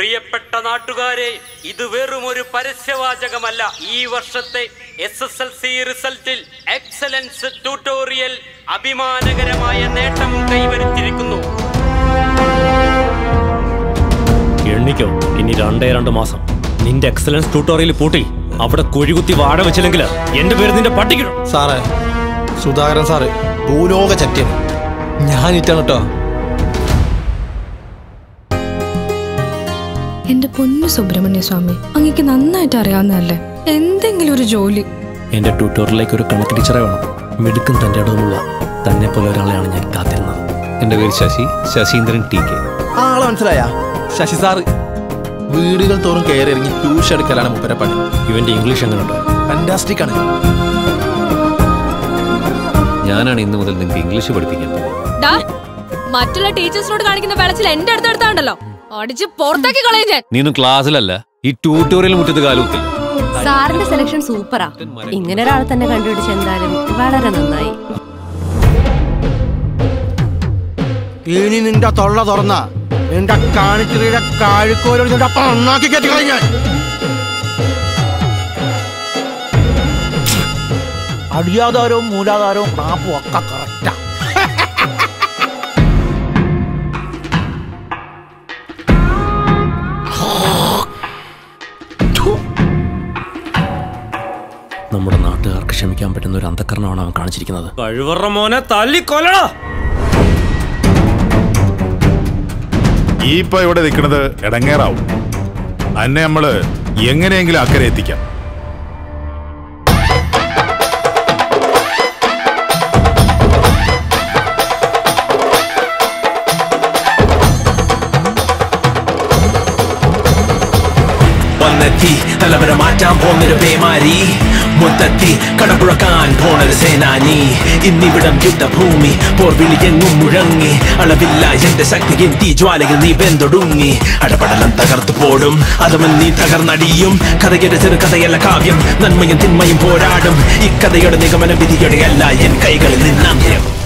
പ്രിയപ്പെട്ട നാട്ടുകാരെ ഇത് വെറും ഒരു പരസ്യവാചകമല്ല ഈ വർഷത്തെ എസ് എസ് എൽ സി റിസൾട്ടിൽ എക്സലൻസ് ട്യൂട്ടോറിയൽ അഭിമാനകരമായ നേട്ടം കൈവരുത്തിയിരിക്കുന്നു എണ്ണിക്കോ ഇനി രണ്ടേ രണ്ട് മാസം നിന്റെ എക്സലൻസ് ട്യൂട്ടോറിയൽ പൂട്ടി അവിടെ കുഴികുത്തി വാഴ വെച്ചില്ലെങ്കിൽ എന്റെ പേര് നിന്റെ പട്ടിക്കിടും സാറേ സുധാകരൻ സാറ് ഭൂലോക ചത്യൻ ഞാൻ ഇറ്റാണ് കേട്ടോ എന്റെ പൊന്നു സുബ്രഹ്മണ്യ സ്വാമി അങ്ങക്ക് നന്നായിട്ട് അറിയാവുന്നതല്ലേ എന്തെങ്കിലും ഒരു ജോലി എന്റെ ട്യൂട്ടോറിയലിലേക്ക് ഒരു കണക്ക് ടീച്ചറെ വേണം മിടുക്കും തന്റെ ഇടവുമുള്ള തന്നെ പോലെ ഒരാളെയാണ് ഞാൻ കാത്തിരുന്നത് എൻ്റെ പേര് ശശി ശശീന്ദ്രൻ ടി കെ ആളെ മനസ്സിലായ ശശി സാറ് വീടുകൾ തോറും കയറി ഇറങ്ങി ട്യൂഷൻ എടുക്കലാണ് മുപ്പര പണി ഇവന്റെ ഇംഗ്ലീഷ് എങ്ങനെയുണ്ട് ഫാന്റാസ്റ്റിക് ആണ് ഞാനാണ് ഇന്ന് മുതൽ നിങ്ങൾക്ക് ഇംഗ്ലീഷ് പഠിപ്പിക്കാൻ ഡാ, മറ്റുള്ള ടീച്ചേഴ്സിനോട് കാണിക്കുന്ന വെളച്ചിൽ എന്റെ അടുത്ത് എടുത്താണ്ടല്ലോ അടിച്ച് പുറത്താക്കി കളയും ഞാൻ നീ ഒന്നും ക്ലാസ്സിലല്ല ഈ ട്യൂട്ടോറിയൽ മുറ്റത്ത് കാലുകുത്തില്ല സാറിന്റെ സെലക്ഷൻ സൂപ്പറാ ഇങ്ങനെ ഒരാളെ തന്നെ കണ്ടുപിടിച്ച് എന്തായാലും വളരെ നന്നായി ഇനി നിന്റെ തൊള്ള തുറന്ന നിന്റെ കാണിച്ചിറിയുടെ കാഴിക്കോലോട് നിന്റെ അപ്പം ഒന്നാക്കി കയറ്റി കളഞ്ഞാൽ അടിയാധാരവും മൂലാധാരവും പ്രാപ്പും ഒക്കെ കറക്റ്റാ നമ്മുടെ നാട്ടുകാർക്ക് ക്ഷമിക്കാൻ പറ്റുന്ന ഒരു അന്ധക്കരണമാണ് അവൻ കാണിച്ചിരിക്കുന്നത് കഴിവറ മോനെ തല്ലിക്കൊല്ലടാ ഈ ഇപ്പൊ ഇവിടെ നിൽക്കുന്നത് ഇടങ്ങേറാവും അന്നെ നമ്മള് എങ്ങനെയെങ്കിലും അക്കരെ എത്തിക്കാം വന്നെത്തി തലവര മാറ്റാൻ പോന്നൊരു പേമാരി മുത്തത്തി കടപ്പുഴക്കാൻ പോണൊരു സേനാനി ഇന്നിവിടം യുദ്ധഭൂമി പോർവിളി എങ്ങും മുഴങ്ങി അളവില്ല എന്റെ ശക്തിയും തീ ജ്വാലയിൽ നീ വെന്തൊടുങ്ങി അടപടലം തകർത്തു പോടും അതവൻ നീ തകർന്നടിയും കഥയുടെ ചെറു കഥയല്ല കാവ്യം നന്മയും തിന്മയും പോരാടും ഇക്കഥയുടെ നിഗമന വിധിയുടെ അല്ല എൻ കൈകളിൽ നിന്നന്ത്യം